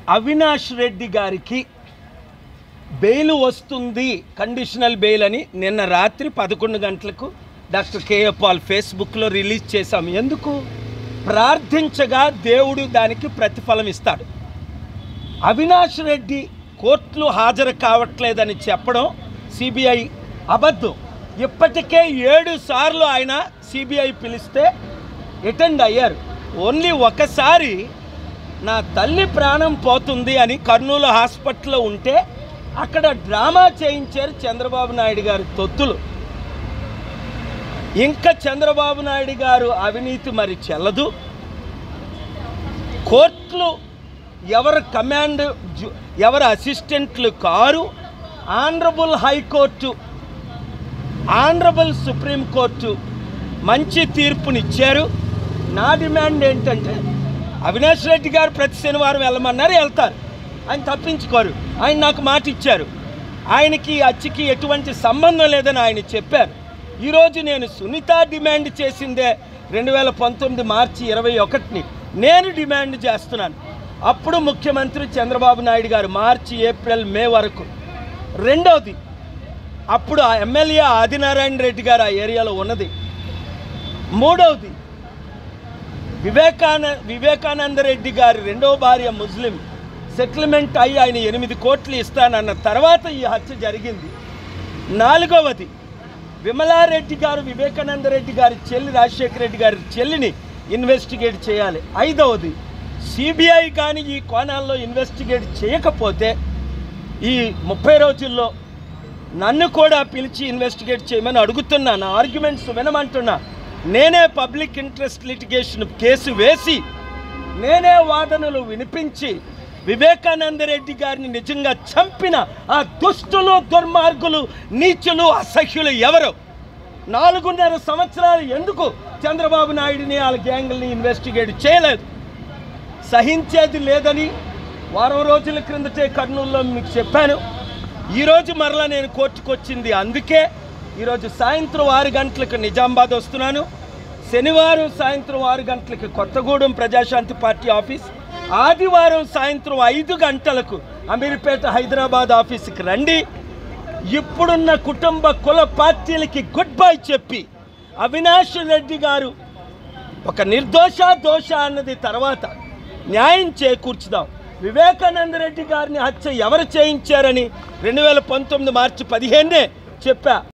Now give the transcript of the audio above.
అవినాష్ రెడ్డి గారికి బెయిల్ వస్తుంది conditional bail అని నిన్న రాత్రి పదకొండు గంటలకు డాక్టర్ కేఏ పాల్ ఫేస్బుక్లో రిలీజ్ చేశాం ఎందుకు ప్రార్థించగా దేవుడు దానికి ప్రతిఫలం ఇస్తాడు అవినాష్ రెడ్డి కోర్టులు హాజరు కావట్లేదని చెప్పడం సిబిఐ అబద్ధం ఇప్పటికే ఏడు సార్లు ఆయన సిబిఐ పిలిస్తే అటెండ్ అయ్యారు ఓన్లీ ఒకసారి నా తల్లి ప్రాణం పోతుంది అని కర్నూలు హాస్పిటల్లో ఉంటే అక్కడ డ్రామా చేయించారు చంద్రబాబు నాయుడు గారి తొత్తులు ఇంకా చంద్రబాబు నాయుడు గారు అవినీతి మరి చెల్లదు కోర్టులు ఎవరు కమాండ్ జు- ఎవరు అసిస్టెంట్లు కారు ఆనరబుల్ హైకోర్టు ఆనరబుల్ సుప్రీంకోర్టు మంచి తీర్పునిచ్చారు నా డిమాండ్ ఏంటంటే అవినాష్ రెడ్డి గారు ప్రతి శనివారం వెళ్ళమన్నారు వెళ్తారు ఆయన తప్పించుకోరు ఆయన నాకు మాట ఇచ్చారు ఆయనకి అచ్చికి ఎటువంటి సంబంధం లేదని ఆయన చెప్పారు ఈరోజు నేను సునీత డిమాండ్ చేసిందే రెండు వేల పంతొమ్మిది మార్చి ఇరవై ఒకటిని నేను డిమాండ్ చేస్తున్నాను అప్పుడు ముఖ్యమంత్రి చంద్రబాబు నాయుడు గారు మార్చి ఏప్రిల్ మే వరకు రెండవది అప్పుడు ఆ ఎమ్మెల్యే ఆదినారాయణ రెడ్డి గారు ఆ ఏరియాలో ఉన్నది మూడవది వివేకాన వివేకానంద రెడ్డి గారి రెండవ భార్య ముస్లిం సెటిల్మెంట్ అయ్యి ఆయన ఎనిమిది కోట్లు ఇస్తానన్న తర్వాత ఈ హత్య జరిగింది నాలుగవది విమలారెడ్డి గారు వివేకానంద రెడ్డి గారి చెల్లి రాజశేఖర రెడ్డి గారి చెల్లిని ఇన్వెస్టిగేట్ చేయాలి ఐదవది సిబిఐ కానీ ఈ కోణాల్లో ఇన్వెస్టిగేట్ చేయకపోతే ఈ ముప్పై రోజుల్లో నన్ను కూడా పిలిచి ఇన్వెస్టిగేట్ చేయమని అడుగుతున్నాను ఆర్గ్యుమెంట్స్ వినమంటున్నా నేనే పబ్లిక్ ఇంట్రెస్ట్ లిటిగేషన్ కేసు వేసి నేనే వాదనలు వినిపించి వివేకానంద రెడ్డి గారిని నిజంగా చంపిన ఆ దుష్టులు దుర్మార్గులు నీచులు అసహ్యులు ఎవరు నాలుగున్నర సంవత్సరాలు ఎందుకు చంద్రబాబు నాయుడిని వాళ్ళ గ్యాంగుల్ని ఇన్వెస్టిగేట్ చేయలేదు సహించేది లేదని వారం రోజుల క్రిందటే కర్నూలులో మీకు చెప్పాను ఈరోజు మరలా నేను కోర్టుకు వచ్చింది అందుకే ఈరోజు సాయంత్రం ఆరు గంటలకు నిజామాబాద్ వస్తున్నాను శనివారం సాయంత్రం ఆరు గంటలకు కొత్తగూడెం ప్రజాశాంతి పార్టీ ఆఫీస్ ఆదివారం సాయంత్రం ఐదు గంటలకు అమీర్పేట హైదరాబాద్ ఆఫీస్కి రండి ఇప్పుడున్న కుటుంబ కుల పార్టీలకి గుడ్ బై చెప్పి అవినాష్ రెడ్డి గారు ఒక నిర్దోష దోష అన్నది తర్వాత న్యాయం చేకూర్చుదాం వివేకానంద రెడ్డి గారిని హత్య ఎవరు చేయించారని రెండు వేల పంతొమ్మిది మార్చి పదిహేనే చెప్పా